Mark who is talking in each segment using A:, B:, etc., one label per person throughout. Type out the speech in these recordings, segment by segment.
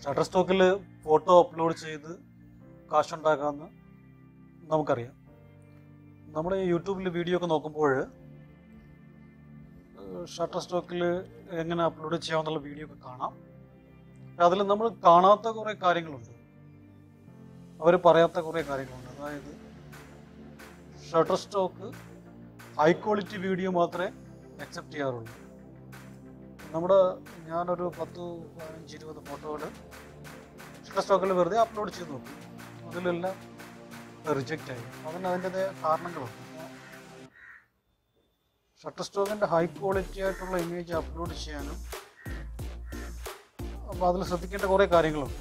A: shutter സ്റ്റോക്കിൽ photo upload ചെയ്ത് കാശുണ്ടാക്കാമെന്ന് നമുക്കറിയാം നമ്മൾ യൂട്യൂബിൽ വീഡിയോ ഒക്കെ നോക്കുമ്പോൾ ഷട്ടർ സ്റ്റോക്കിൽ എങ്ങനെ അപ്ലോഡ് ചെയ്യാമെന്നുള്ള വീഡിയോ ഒക്കെ കാണാം അതിൽ നമ്മൾ കാണാത്ത കുറേ കാര്യങ്ങളുണ്ട് അവർ പറയാത്ത കുറേ കാര്യങ്ങളുണ്ട് അതായത് Shutterstock high quality video മാത്രമേ അക്സെപ്റ്റ് ചെയ്യാറുള്ളൂ നമ്മുടെ ഞാനൊരു പത്ത് പതിനഞ്ച് ഇരുപത് ഫോട്ടോകൾ ഷട്ടർ സ്റ്റോക്കിൽ വെറുതെ അപ്ലോഡ് ചെയ്ത് നോക്കും അതിലെല്ലാം റിജക്റ്റ് ആയി അതിന് അതിൻ്റെതായ കാരണങ്ങളുണ്ട് ഷട്ടർ സ്റ്റോക്കിൻ്റെ ഹൈ ക്വാളിറ്റി ആയിട്ടുള്ള ഇമേജ് അപ്ലോഡ് ചെയ്യാനും അപ്പോൾ അതിൽ ശ്രദ്ധിക്കേണ്ട കുറേ കാര്യങ്ങളുണ്ട്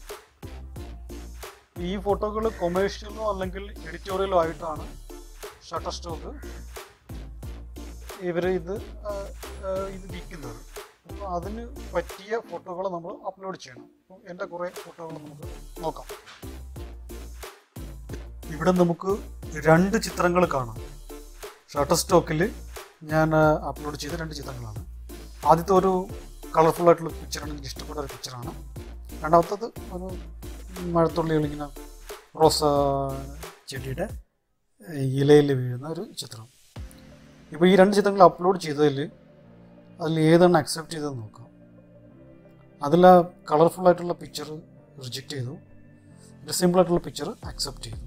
A: ഈ ഫോട്ടോകൾ കൊമേഴ്ഷ്യലോ അല്ലെങ്കിൽ എഡിറ്റോറിയലോ ആയിട്ടാണ് ഷട്ടർ സ്റ്റോക്ക് ഇവർ ഇത് ആ, ആ, ഇത് വിൽക്കുന്നത് അപ്പോൾ അതിന് പറ്റിയ ഫോട്ടോകൾ നമ്മൾ അപ്ലോഡ് ചെയ്യണം അപ്പോൾ എൻ്റെ കുറേ ഫോട്ടോകൾ നമുക്ക് നോക്കാം ഇവിടെ നമുക്ക് രണ്ട് ചിത്രങ്ങൾ കാണാം ഷട്ടർ സ്റ്റോക്കിൽ ഞാൻ അപ്ലോഡ് ചെയ്ത രണ്ട് ചിത്രങ്ങളാണ് ആദ്യത്തെ ഒരു കളർഫുൾ ആയിട്ടുള്ള പിക്ചറാണ് എനിക്ക് ഇഷ്ടപ്പെട്ട ഒരു പിക്ചറാണ് രണ്ടാമത്തത് ഒരു മഴത്തുള്ളികൾ ഇങ്ങനെ റോസ ചെടിയുടെ ഇലയിൽ വീഴുന്ന ഒരു ചിത്രം ഇപ്പോൾ ഈ രണ്ട് ചിത്രങ്ങൾ അപ്ലോഡ് ചെയ്തതിൽ അതിൽ ഏതാണ് അക്സെപ്റ്റ് ചെയ്തതെന്ന് നോക്കാം അതിൽ ആ കളർഫുൾ ആയിട്ടുള്ള പിക്ചർ റിജക്റ്റ് ചെയ്തു ഒരു സിമ്പിൾ ആയിട്ടുള്ള പിക്ചർ അക്സെപ്റ്റ് ചെയ്തു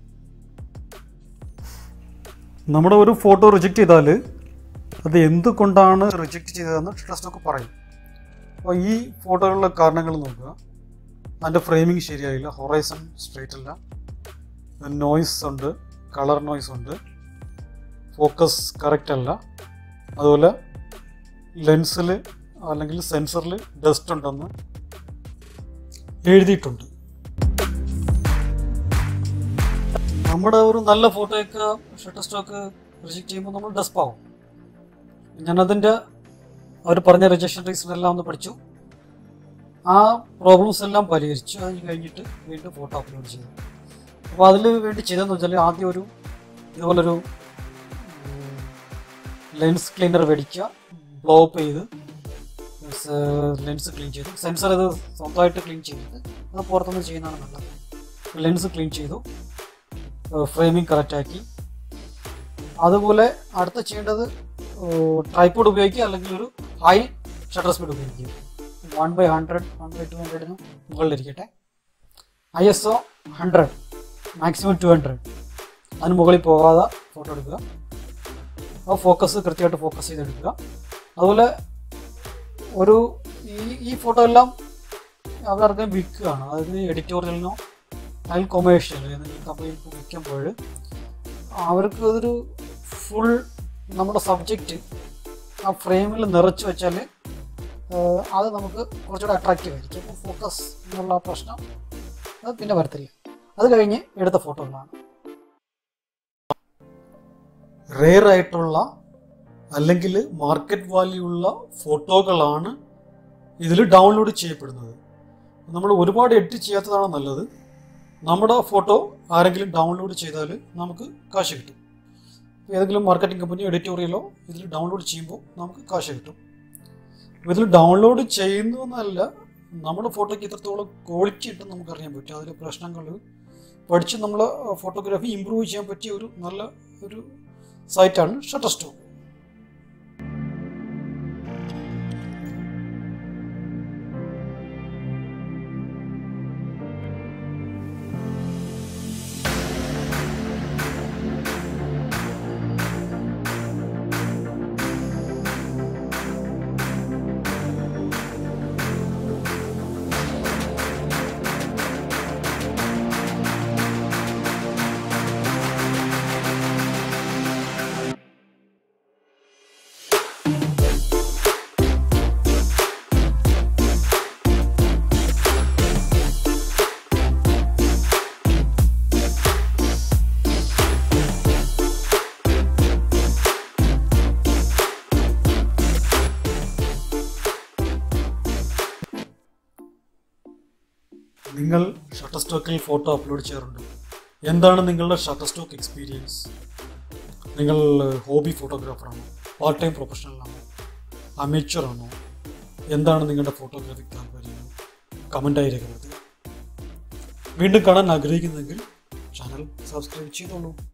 A: നമ്മുടെ ഒരു ഫോട്ടോ റിജക്റ്റ് ചെയ്താൽ അത് എന്തുകൊണ്ടാണ് റിജക്റ്റ് ചെയ്തതെന്ന് ടെസ്റ്റൊക്കെ പറയും അപ്പോൾ ഈ ഫോട്ടോയിലുള്ള കാരണങ്ങൾ നോക്കുക അതിൻ്റെ ഫ്രെയിമിങ് ശരിയായില്ല ഹൊറൈസൺ സ്ട്രൈറ്റ് അല്ല നോയ്സ് ഉണ്ട് കളർ നോയ്സ് ഉണ്ട് ഫോക്കസ് കറക്റ്റ് അല്ല അതുപോലെ ലെൻസിൽ അല്ലെങ്കിൽ സെൻസറിൽ ഡസ്റ്റ് ഉണ്ടെന്ന് എഴുതിയിട്ടുണ്ട് നമ്മുടെ ഒരു നല്ല ഫോട്ടോയൊക്കെ ഷട്ടർ സ്റ്റോക്ക് റിജക്റ്റ് ചെയ്യുമ്പോൾ നമ്മൾ ഡസ്പ് ആവും ഞാനതിൻ്റെ അവർ പറഞ്ഞ റിജക്ഷൻ റീസൺ എല്ലാം ഒന്ന് പഠിച്ചു ആ പ്രോബ്ലംസ് എല്ലാം പരിഹരിച്ചു അത് കഴിഞ്ഞിട്ട് വീണ്ടും ഫോട്ടോ അപ്ലോഡ് ചെയ്തു അപ്പോൾ അതിൽ വേണ്ടി ചെയ്തതെന്ന് വെച്ചാൽ ആദ്യം ഒരു ഇതുപോലൊരു ലെൻസ് ക്ലീനർ മേടിക്കുക ബ്ലോ അപ്പ് ചെയ്ത് ലെൻസ് ക്ലീൻ ചെയ്തു സെൻസർ ഇത് സ്വന്തമായിട്ട് ക്ലീൻ ചെയ്തിട്ട് അത് പുറത്തുനിന്ന് ചെയ്യുന്നതാണ് നല്ലത് ലെൻസ് ക്ലീൻ ചെയ്തു ഫ്രെയിമിങ് കറക്റ്റാക്കി അതുപോലെ അടുത്ത ചെയ്യേണ്ടത് ട്രൈപ്പോഡ് ഉപയോഗിക്കുക അല്ലെങ്കിൽ ഒരു ഹൈ ഷട്ടർ സ്പീഡ് ഉപയോഗിക്കുക one by hundred one by two ഹൺഡ്രഡിന് മുകളിലിരിക്കട്ടെ I S O hundred maximum two hundred അതിന് മുകളിൽ പോകാതെ ഫോട്ടോ എടുക്കുക ആ ഫോക്കസ് കൃത്യമായിട്ട് ഫോക്കസ് ചെയ്തെടുക്കുക അതുപോലെ ഒരു ഈ ഈ ഫോട്ടോ എല്ലാം അവർക്ക് വിൽക്കുകയാണ് അതായത് എഡിറ്റോറിയലിനോ അല്ലെങ്കിൽ കൊമേഴ്ഷ്യൽ ഏതെങ്കിലും കമ്പനിക്ക് വിൽക്കുമ്പോൾ അവർക്ക് അതൊരു ഫുൾ നമ്മുടെ സബ്ജക്റ്റ് ആ ഫ്രെയിമിൽ നിറച്ച് വെച്ചാൽ അത് നമുക്ക് കുറച്ചുകൂടെ അട്രാക്റ്റീവ് ആയിരിക്കും അപ്പോൾ ഫോക്കസ് എന്നുള്ള ആ പ്രശ്നം അത് പിന്നെ വരത്തില്ല അത് കഴിഞ്ഞ് എടുത്ത ഫോട്ടോകളാണ് റെയർ ആയിട്ടുള്ള അല്ലെങ്കിൽ മാർക്കറ്റ് വാല്യൂ ഉള്ള ഫോട്ടോകളാണ് ഇതിൽ ഡൗൺലോഡ് ചെയ്യപ്പെടുന്നത് നമ്മൾ ഒരുപാട് എഡിറ്റ് ചെയ്യാത്തതാണ് നല്ലത് നമ്മുടെ ഫോട്ടോ ആരെങ്കിലും ഡൗൺലോഡ് ചെയ്താൽ നമുക്ക് കാശ് കിട്ടും ഏതെങ്കിലും മാർക്കറ്റിംഗ് കമ്പനി എഡിറ്റോറിയലോ ഇതിൽ ഡൗൺലോഡ് ചെയ്യുമ്പോൾ നമുക്ക് കാശ് കിട്ടും അപ്പോൾ ഇതിൽ ഡൗൺലോഡ് ചെയ്യുന്നതെന്നല്ല നമ്മുടെ ഫോട്ടോയ്ക്ക് ഇത്രത്തോളം ക്വാളിറ്റി ഉണ്ടെന്ന് നമുക്കറിയാൻ പറ്റും അതിലെ പ്രശ്നങ്ങൾ പഠിച്ച് നമ്മൾ ഫോട്ടോഗ്രാഫി ഇമ്പ്രൂവ് ചെയ്യാൻ പറ്റിയ ഒരു നല്ല ഒരു സൈറ്റാണ് ഷട്ടർ സ്റ്റോക്ക് നിങ്ങൾ ഷട്ടർ സ്റ്റോക്കിൽ ഫോട്ടോ അപ്ലോഡ് ചെയ്യാറുണ്ട് എന്താണ് നിങ്ങളുടെ ഷട്ടർ സ്റ്റോക്ക് എക്സ്പീരിയൻസ് നിങ്ങൾ ഹോബി ഫോട്ടോഗ്രാഫറാണോ പാർട്ട് ടൈം പ്രൊഫഷണലാണോ അമേച്ചർ ആണോ എന്താണ് നിങ്ങളുടെ ഫോട്ടോഗ്രാഫിക് താല്പര്യം കമൻറ്റായി രേഖപ്പെടുത്തുക വീണ്ടും കാണാൻ ആഗ്രഹിക്കുന്നെങ്കിൽ ചാനൽ സബ്സ്ക്രൈബ് ചെയ്തോളൂ